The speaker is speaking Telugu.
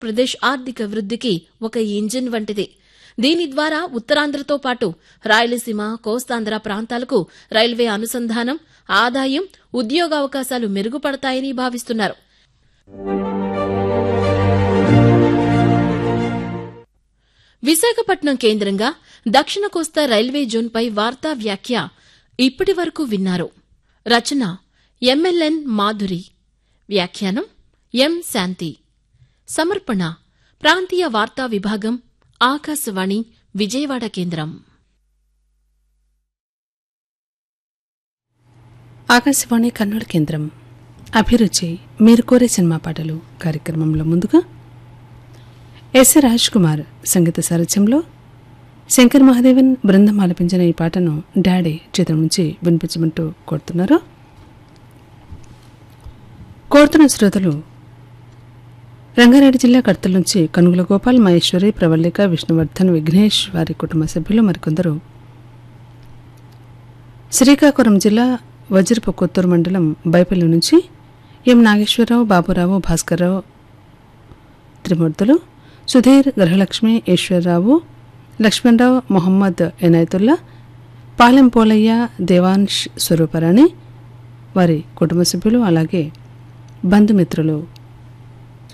ప్రదేశ్ ఆర్థిక వృద్ధికి ఒక ఇంజిన్ వంటిది దీని ద్వారా ఉత్తరాంధ్రతో పాటు రాయలసీమ కోస్తాంధ్ర ప్రాంతాలకు రైల్వే అనుసంధానం ఆదాయం ఉద్యోగావకాశాలు మెరుగుపడతాయని భావిస్తున్నారు విశాఖపట్నం కేంద్రంగా దక్షిణ కోస్తా రైల్వే జోన్పై వార్తా వ్యాఖ్య ఇప్పటి వరకు విన్నారు రచన ఎంఎల్ఎన్ మాధురి వ్యాఖ్యానం ఎం శాంతి సమర్పణ ప్రాంతీయ వార్తా విభాగం ఆకాశవాణి విజయవాడ కేంద్రం ఆకాశవాణి కన్నడ కేంద్రం అభిరుచి మీరు కోరే సినిమా పాటలు కార్యక్రమంలో ముందుగా ఎస్ రాజ్ కుమార్ సంగీత సారథ్యంలో శంకర్ మహాదేవన్ బృందం ఆలపించిన ఈ పాటను డాడీ చిత్రం నుంచి వినిపించమంటూ కోరుతున్నారు కోరుతున్న శ్రోతలు రంగారెడ్డి జిల్లా కడతల నుంచి కనుగుల గోపాల్ మహేశ్వరి ప్రవల్లిక విష్ణువర్ధన్ విఘ్నేష్ వారి కుటుంబ సభ్యులు మరికొందరు శ్రీకాకుళం జిల్లా వజ్రపు కొత్తూరు మండలం బైపల్లి నుంచి ఎం నాగేశ్వరరావు బాబురావు భాస్కర్రావు త్రిమూర్తులు సుధీర్ గృహలక్ష్మి ఈశ్వరరావు లక్ష్మణరావు మొహమ్మద్ ఎనాయతుల్లా పాలెం పోలయ్య దేవాంశ్ స్వరూపరాణి వారి కుటుంబ సభ్యులు అలాగే బంధుమిత్రులు